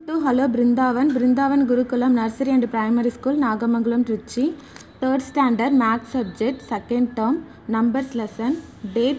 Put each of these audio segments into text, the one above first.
to Hello Brindavan, Brindavan Gurukulam Nursery and Primary School, Nagamangalam, Trichy. Third standard math subject, second term, numbers lesson, date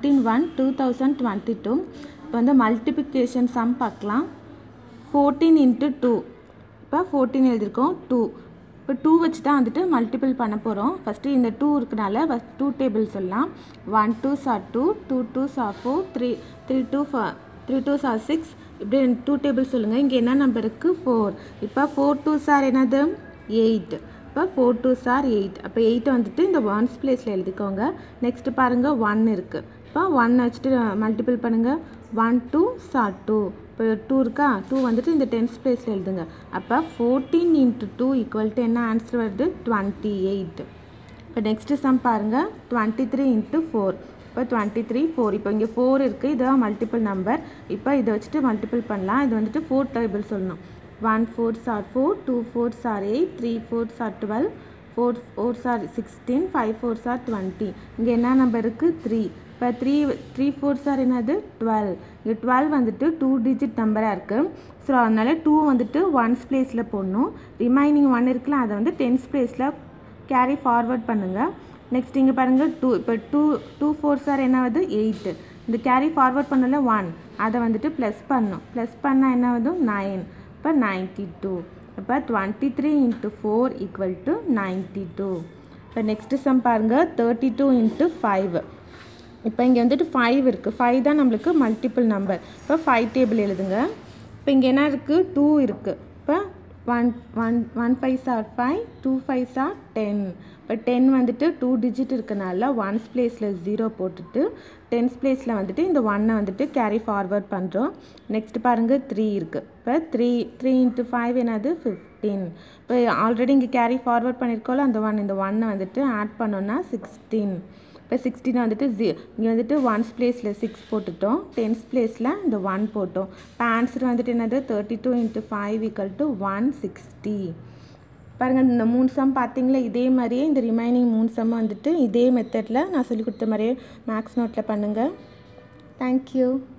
17-1-2022. இப்போ வந்து multiplication sum பார்க்கலாம் fourteen into two இப்போ fourteen எழுதியிருக்கோம் two இப்போ two வச்சு தான் வந்துட்டு multiple பண்ண போகிறோம் ஃபஸ்ட்டு இந்த டூ இருக்கனால ஃபஸ்ட் டூ டேபிள் சொல்லலாம் one two sir two two two sir four three three two three two sir six இப்படி டூ டேபிள் சொல்லுங்கள் இங்கே என்ன நம்பர் இருக்குது ஃபோர் இப்போ ஃபோர் டூ சார் என்னது எயிட் இப்போ ஃபோர் டூ சார் எயிட் அப்போ எயிட்டை வந்துட்டு இந்த ஒன்ஸ் பிளேஸில் எழுதிக்கோங்க நெக்ஸ்ட்டு பாருங்கள் ஒன் இருக்குது இப்போ ஒன் வச்சுட்டு மல்டிபிள் பண்ணுங்கள் ஒன் டூ சார் டூ இப்போ டூ இருக்கா டூ வந்துட்டு இந்த டென்ஸ் பிளேஸில் எழுதுங்க அப்போ fourteen into two equal to என்ன ஆன்சர் வருது டுவெண்ட்டி எயிட் இப்போ நெக்ஸ்ட்டு சம் பாருங்கள் டுவெண்ட்டி த்ரீ இன்ட்டு ஃபோர் இப்போ டுவெண்ட்டி த்ரீ ஃபோர் இப்போ இங்கே ஃபோர் இருக்குது இதுதான் மல்டிபிள் நம்பர் இப்போ இதை வச்சுட்டு மல்டிபிள் பண்ணலாம் இது வந்துட்டு ஃபோர் டேபிள் சொல்லணும் one four sir four two four sir eight three four sir twelve four four sir sixteen five four sir twenty இங்கே என்ன நம்பர் இருக்குது த்ரீ இப்போ த்ரீ த்ரீ ஃபோர் சார் என்னது டுவெல் இங்கே டுவெல் வந்துட்டு டூ டிஜிட் நம்பராக இருக்குது ஸோ அதனால் டூ வந்துட்டு ஒன்ஸ் பிளேஸில் போடணும் ரிமைனிங் ஒன் இருக்குல்ல அதை வந்து டென்ஸ் பிளேஸில் கேரி ஃபார்வர்ட் பண்ணுங்கள் நெக்ஸ்ட் இங்கே பாருங்கள் டூ இப்போ டூ டூ ஃபோர் சார் என்ன ஆகுது எயிட்டு இந்த கேரி ஃபார்வர்ட் பண்ணல ஒன் அதை வந்துட்டு ப்ளஸ் பண்ணணும் ப்ளஸ் பண்ணால் என்ன ஆகுது நைன் இப்போ நைன்ட்டி டூ இப்போ twenty three into four equal to ninety two இப்போ நெக்ஸ்ட்டு சம் பாருங்கள் தேர்ட்டி டூ இன்ட்டு ஃபைவ் இப்போ இங்கே வந்துட்டு ஃபைவ் இருக்குது ஃபைவ் தான் நம்மளுக்கு மல்டிபிள் நம்பர் இப்போ ஃபைவ் டேபிள் எழுதுங்க இப்போ இங்கே என்ன இருக்குது டூ இருக்குது இப்போ one one one five sir five two five sir ten இப்போ டென் வந்துட்டு டூ டிஜிட் இருக்கனால ஒன்ஸ் பிளேஸில் ஜீரோ போட்டுட்டு டென்ஸ் பிளேஸில் வந்துட்டு இந்த ஒன்னை வந்துட்டு கேரி ஃபார்வர்ட் பண்ணுறோம் நெக்ஸ்ட் பாருங்கள் த்ரீ இருக்குது இப்போ த்ரீ த்ரீ இன்ட்டு ஃபைவ் என்னது ஃபிஃப்டீன் இப்போ ஆல்ரெடி இங்கே கேரி ஃபார்வர்ட் பண்ணியிருக்கோம்ல அந்த ஒன் இந்த ஒன்னை வந்துட்டு ஆட் பண்ணோன்னா சிக்ஸ்டீன் இப்போ சிக்ஸ்டீன் வந்துட்டு ஜி இங்கே வந்துட்டு ஒன்ஸ் பிளேஸில் சிக்ஸ் போட்டுட்டோம் டென்ஸ் பிளேஸில் இந்த ஒன் போட்டோம் இப்போ ஆன்சர் வந்துட்டு என்னது thirty two into five equal to one sixty பாருங்கள் இந்த மூணு சம் பார்த்தீங்களா இதே மாதிரியே இந்த ரிமைனிங் மூணு சம் வந்துட்டு இதே மெத்தடில் நான் சொல்லி கொடுத்த மாதிரியே மேக்ஸ் நோட்டில் பண்ணுங்கள் தேங்க்யூ